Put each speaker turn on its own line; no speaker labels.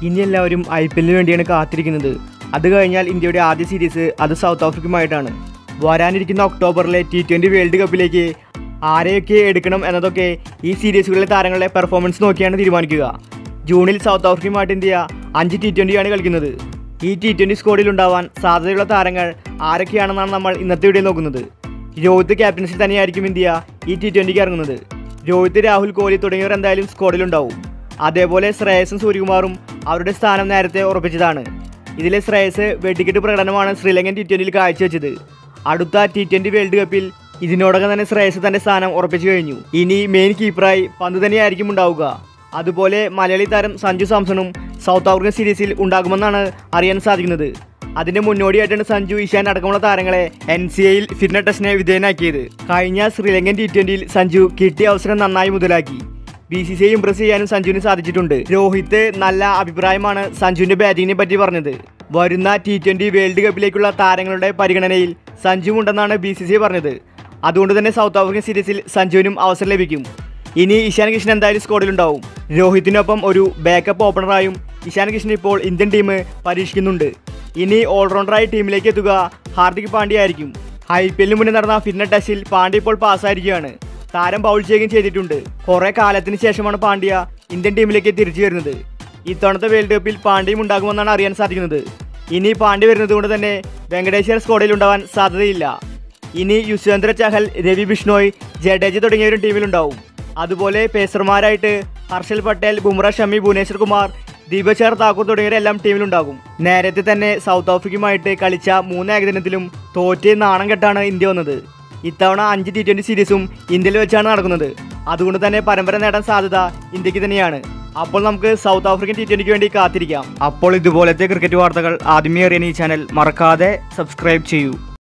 ഇനി എല്ലാവരും I P എല്ലിന് വേണ്ടിയാണ് കാത്തിരിക്കുന്നത് അത് കഴിഞ്ഞാൽ ഇന്ത്യയുടെ ആദ്യ സീരീസ് അത് സൗത്ത് ആഫ്രിക്കയുമായിട്ടാണ് വരാനിരിക്കുന്ന ഒക്ടോബറിലെ ടി ട്വൻ്റി വേൾഡ് കപ്പിലേക്ക് ആരെയൊക്കെ എടുക്കണം എന്നതൊക്കെ ഈ സീരീസുകളിലെ താരങ്ങളുടെ പെർഫോമൻസ് നോക്കിയാണ് തീരുമാനിക്കുക ജൂണിൽ സൗത്ത് ആഫ്രിക്കയുമായിട്ട് ഇന്ത്യ അഞ്ച് ടി ട്വൻ്റിയാണ് കളിക്കുന്നത് ഈ ടി ട്വൻ്റി സ്ക്വാഡിൽ ഉണ്ടാവാൻ സാധ്യതയുള്ള താരങ്ങൾ ആരൊക്കെയാണെന്നാണ് നമ്മൾ ഇന്നത്തെ വീഡിയോ നോക്കുന്നത് രോഹിത് ക്യാപ്റ്റൻസി തന്നെയായിരിക്കും ഇന്ത്യ ഈ ടി ട്വൻ്റിക്ക് ഇറങ്ങുന്നത് രോഹിത് രാഹുൽ കോഹ്ലി തുടങ്ങിയവർ എന്തായാലും സ്ക്വാഡിലുണ്ടാവും അതേപോലെ ശ്രേയസും സൂര്യകുമാറും അവരുടെ സ്ഥാനം നേരത്തെ ഉറപ്പിച്ചതാണ് ഇതിലെ ശ്രേയസ് വെടിക്കെട്ട് പ്രകടനമാണ് ശ്രീലങ്കൻ ടി ട്വൻ്റിയിൽ കാഴ്ചവെച്ചത് അടുത്ത ടി ട്വൻ്റി വേൾഡ് കപ്പിൽ ഇതിനോടകം തന്നെ ശ്രേയസ് തന്റെ സ്ഥാനം ഉറപ്പിച്ചു കഴിഞ്ഞു ഇനി മെയിൻ കീപ്പറായി പന്ത് തന്നെയായിരിക്കും ഉണ്ടാവുക അതുപോലെ മലയാളി താരം സഞ്ജു സാംസണും സൗത്ത് ആഫ്രിക്കൻ സീരീസിൽ ഉണ്ടാകുമെന്നാണ് അറിയാൻ സാധിക്കുന്നത് അതിന്റെ മുന്നോടിയായിട്ടാണ് സഞ്ജു ഇഷാൻ അടക്കമുള്ള താരങ്ങളെ എൻ സി ഐയിൽ ഫിറ്റ്നസ് ടെസ്റ്റിനെ വിധേയനാക്കിയത് കഴിഞ്ഞ ശ്രീലങ്കൻ ടി ട്വന്റിയിൽ സഞ്ജു കിട്ടിയ അവസരം നന്നായി മുതലാക്കി B C C I impress ചെയ്യാനും സഞ്ജുവിന് സാധിച്ചിട്ടുണ്ട് രോഹിത് നല്ല അഭിപ്രായമാണ് സഞ്ജുവിന്റെ ബാറ്റിങ്ങിനെ പറ്റി പറഞ്ഞത് വരുന്ന ടി ട്വന്റി വേൾഡ് കപ്പിലേക്കുള്ള താരങ്ങളുടെ പരിഗണനയിൽ സഞ്ജു ഉണ്ടെന്നാണ് ബി സി സി ഐ പറഞ്ഞത് അതുകൊണ്ട് തന്നെ സൗത്ത് ആഫ്രിക്കൻ സീരീസിൽ സഞ്ജുവിനും അവസരം ലഭിക്കും ഇനി ഇഷാൻ കിഷൻ എന്തായാലും സ്ക്വാഡിലുണ്ടാവും രോഹിത്തിനൊപ്പം ഒരു ബാക്കപ്പ് ഓപ്പണറായും ഇഷാൻ കിഷൻ ഇപ്പോൾ ഇന്ത്യൻ ടീം പരീക്ഷിക്കുന്നുണ്ട് ഇനി ഓൾറൗണ്ടറായി ടീമിലേക്ക് എത്തുക ഹാർദിക് പാണ്ഡ്യ ആയിരിക്കും ഐ പി എല്ലിന് മുന്നേ നടന്ന ഫിറ്റ്നസ് ടെസ്റ്റിൽ പാണ്ഡ്യ ഇപ്പോൾ പാസ്സായിരിക്കുകയാണ് താരം ബൗൾ ചെയ്യുകയും ചെയ്തിട്ടുണ്ട് കുറെ കാലത്തിന് ശേഷമാണ് പാണ്ഡ്യ ഇന്ത്യൻ ടീമിലേക്ക് തിരിച്ചു വരുന്നത് ഇത്തവണത്തെ വേൾഡ് കപ്പിൽ പാണ്ഡ്യയും ഉണ്ടാകുമെന്നാണ് അറിയാൻ സാധിക്കുന്നത് ഇനി പാണ്ഡ്യ വരുന്നത് കൊണ്ട് തന്നെ വെങ്കടേശ്വർ സ്ക്വാഡിൽ ഉണ്ടാവാൻ സാധ്യതയില്ല ഇനി യുസ്വേന്ദ്ര ചഹൽ രവി ബിഷ്ണോയ് ജഡേജ തുടങ്ങിയവരും ടീമിലുണ്ടാവും അതുപോലെ പേസർമാരായിട്ട് ഹർഷൽ പട്ടേൽ ബുംറ ഷമി ഭുവനേശ്വർ കുമാർ ദീപചാർ താക്കൂർ തുടങ്ങിയവരെല്ലാം ടീമിലുണ്ടാകും നേരത്തെ തന്നെ സൗത്ത് ആഫ്രിക്കയുമായിട്ട് കളിച്ച മൂന്ന് ഏകദിനത്തിലും തോറ്റ് നാണം കെട്ടാണ് ഇന്ത്യ വന്നത് ഇത്തവണ അഞ്ച് ടി ട്വൻ്റി സീരീസും ഇന്ത്യയിൽ വെച്ചാണ് നടക്കുന്നത് അതുകൊണ്ട് തന്നെ പരമ്പര നേടാൻ സാധ്യത ഇന്ത്യക്ക് തന്നെയാണ് അപ്പോൾ നമുക്ക് സൗത്ത് ആഫ്രിക്കൻ ടി ട്വൻ്റിക്ക് വേണ്ടി കാത്തിരിക്കാം അപ്പോൾ ഇതുപോലത്തെ ക്രിക്കറ്റ് വാർത്തകൾ ആദ്യമേ അറിയാൻ ഈ ചാനൽ മറക്കാതെ സബ്സ്ക്രൈബ് ചെയ്യൂ